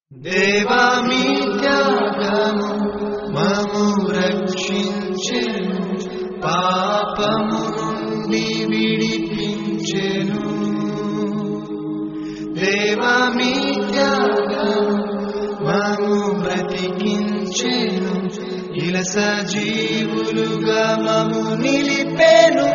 దేవా మీ త్యాగము మము రక్షించెను పాపము నుండి విడిపించెను దేవా మీ త్యాగము మము బ్రతికించెను ఇలా సజీవులుగా మము నిలిపెను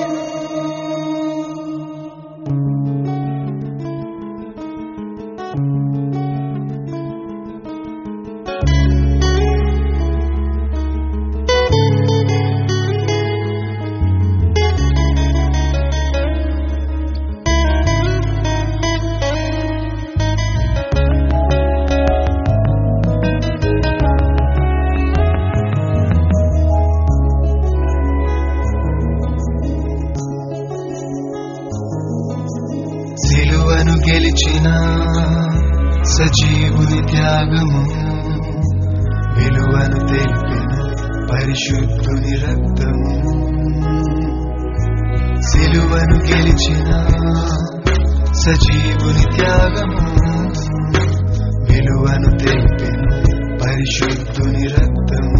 సిలువను గెలిచిన సజీవుని త్యాగము విలువను తెలిపిన పరిశుద్ధుని రక్తము సిలువను గెలిచిన సజీవుని త్యాగము విలువను తెలిపిన పరిశుద్ధుని రక్తము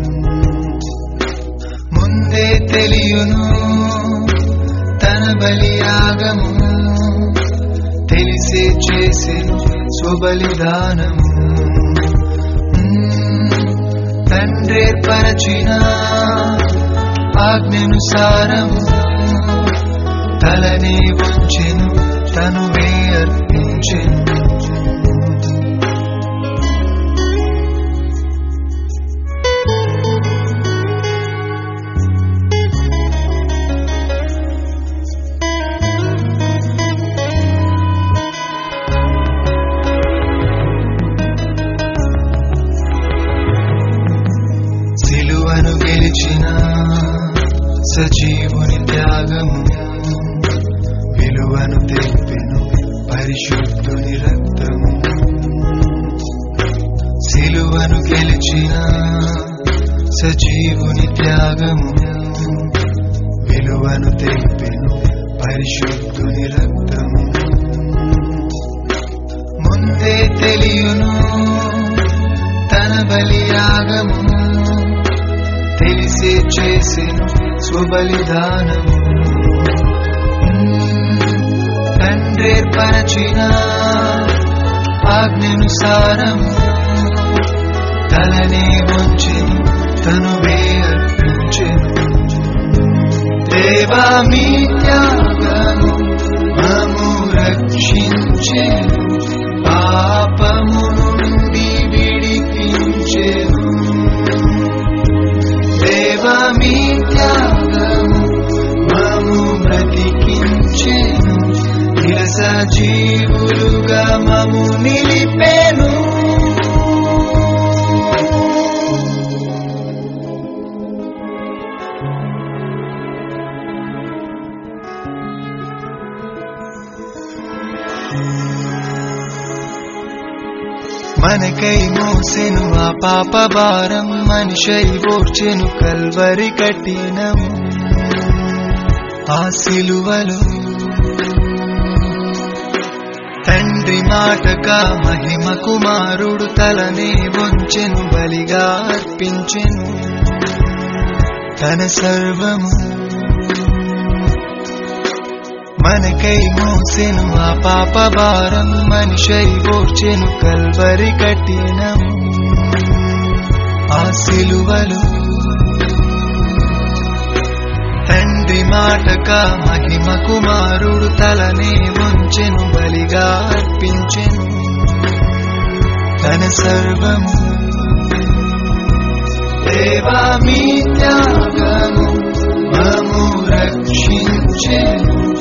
ముందే తెలియను తన బలియాగము తెలిసే చేసెను స్వబలిదానము తండ్రేర్పరచిన ఆజ్ఞనుసారము తలనే వంచెను తనువే అర్పించెను సిలువను గెలిచిన సజీవుని త్యాగము విలువను తెలిపెను పరిశుద్ధుని రక్తము సిలువను గెలిచిన సజీవుని త్యాగము విలువను తెలిపెను పరిశుద్ధుని రక్తము ముందే తెలియను తన బలియాగము తెలిసే చేసెను స్వబలిదానము తండ్రేర్పరచిన ఆజ్ఞనుసారము తలనే వంచెను తనువే అర్పించెను దేవా మీ త్యాగము మము రక్షించెను పాపము నుండి విడిపించెను దేవా మీ త్యాగము మము బ్రతికించెను ఇలా సజీవులుగా మము నిలిపెను మనకై మోసెను ఆ పాప భారం మనిషై ఓర్చెను కల్వరి కఠినము ఆ సిలువలో తండ్రి మాటక మహిమ కుమారుడు తలనే వంచెను బలిగా అర్పించెను తన సర్వము మనకై మోసెను ఆ పాప భారం మనిషై ఓర్చెను కల్వరి కఠినము ఆ సిలువలు తండ్రి మాటక మహిమ కుమారుడు తలనే వంచెను బలిగా అర్పించెను తన సర్వము దేవా మీ త్యాగము మము రక్షించెను